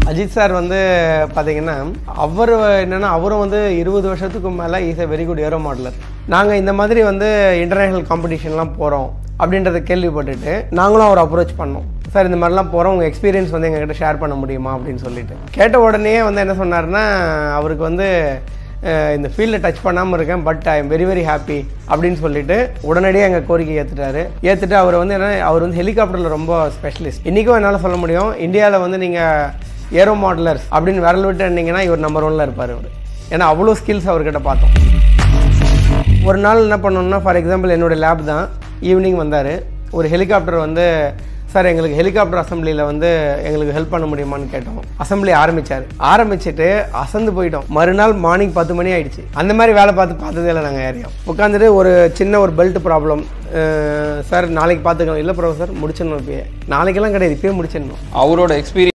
Ajith sir வந்து பார்த்தீங்கன்னா அவர் என்னன்னா அவரும் வந்து இருபது வருஷத்துக்கு மேலே is a very good aero modeller நாங்கள் இந்த மாதிரி வந்து இன்டர்நேஷ்னல் காம்படிஷன்லாம் போகிறோம் அப்படின்றத கேள்விப்பட்டுட்டு நாங்களும் அவர் அப்ரோச் பண்ணோம் சார் இந்த மாதிரிலாம் போகிறோம் உங்கள் எக்ஸ்பீரியன்ஸ் வந்து எங்ககிட்ட ஷேர் பண்ண முடியுமா அப்படின்னு சொல்லிட்டு கேட்ட உடனே வந்து என்ன சொன்னார்னா அவருக்கு வந்து அஹ், இந்த ஃபீல்டில் டச் பண்ணாமல் இருக்கேன் but I am very very happy அப்படின்னு சொல்லிட்டு உடனடியாக எங்கள் கோரிக்கை ஏற்றுட்டாரு ஏற்றுட்டு அவர் வந்து என்ன அவர் வந்து ஹெலிகாப்டரில் ரொம்ப ஸ்பெஷலிஸ்ட் இன்றைக்கும் என்னால் சொல்ல முடியும் இந்தியாவில் வந்து நீங்கள் ஏரோ மாடலர்ஸ் அப்படின்னு விரல் விட்டு இருந்தீங்கன்னா இவர் நம்பர் ஒன்ல இருப்பார் இவர் ஏன்னா அவ்வளோ ஸ்கில்ஸ் அவர்கிட்ட பார்த்தோம் ஒரு நாள் என்ன பண்ணோம்னா ஃபார் எக்ஸாம்பிள் என்னோட லேப் தான் ஈவினிங் வந்தார் ஒரு ஹெலிகாப்டர் வந்து சார் எங்களுக்கு ஹெலிகாப்டர் அசம்பிளியில் வந்து எங்களுக்கு ஹெல்ப் பண்ண முடியுமான்னு கேட்டோம் அசம்பிளி ஆரம்பிச்சார் ஆரம்பிச்சுட்டு அசந்து போயிட்டோம் மறுநாள் மார்னிங் பத்து மணி ஆயிடுச்சு அந்த மாதிரி வேலை பார்த்து பார்த்ததே இல்லை நாங்கள் யாரையும் உட்காந்துட்டு ஒரு சின்ன ஒரு பெல்ட் ப்ராப்ளம் சார் நாளைக்கு பார்த்துக்கலாம் இல்லை ப்ரொஃபசர் முடிச்சிடணும் இப்பயே நாளைக்கெல்லாம் கிடையாது இப்பயே முடிச்சிடணும் அவரோட எக்ஸ்பீரியன்ஸ்